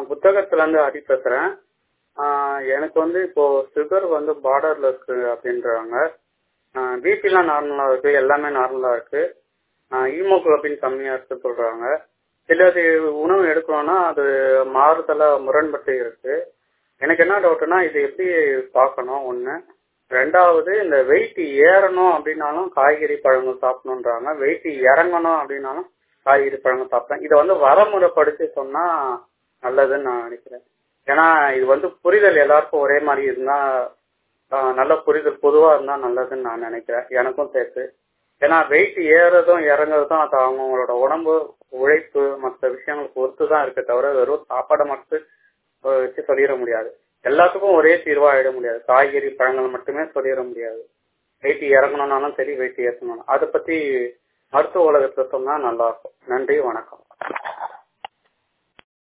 புத்தகத்துலேருந்து ஹரி பேசுகிறேன் எனக்கு வந்து இப்போது சுகர் வந்து பார்டரில் இருக்குது அப்படின்றாங்க பிபிலாம் நார்மலாக இருக்குது எல்லாமே நார்மலாக இருக்குது ஹீமோகுளோபின் கம்மியாக இருக்குது சொல்கிறாங்க சிலது உணவு எடுக்கிறோன்னா அது மாறுதலாக முரண்பட்டு இருக்குது எனக்கு என்ன டவுட்னா இது எப்படி பார்க்கணும் ஒன்று ரெண்டாவது இந்த வெயிட் ஏறணும் அப்படின்னாலும் காய்கறி பழங்கள் சாப்பிடணுன்றாங்க வெயிட் இறங்கணும் அப்படின்னாலும் காய்கறி பழங்கள் சாப்பிட்டேன் இதை வந்து வரமுறைப்படுத்தி சொன்னால் நல்லதுன்னு நான் நினைக்கிறேன் ஏன்னா இது வந்து புரிதல் எல்லாருக்கும் ஒரே மாதிரி இருந்தால் நல்ல புரிதல் பொதுவாக இருந்தால் நல்லதுன்னு நான் நினைக்கிறேன் எனக்கும் சேர்த்து ஏன்னா வெயிட் ஏறதும் இறங்குறதும் அது அவங்களோட உடம்பு உழைப்பு மற்ற விஷயங்களை பொறுத்து தான் இருக்க தவிர வெறும் சாப்பாடை மட்டும் வச்சு சொல்லிட முடியாது எல்லாத்துக்கும் ஒரே தீர்வா ஆயிட முடியாது காய்கறி பழங்கள் மட்டுமே சொல்லிட முடியாது வெயிட் இறங்கணும்னாலும் சரி வெயிட் ஏற்றணும் அதை பத்தி மருத்துவ உலகத்துல சொன்னா நல்லா இருக்கும் நன்றி வணக்கம்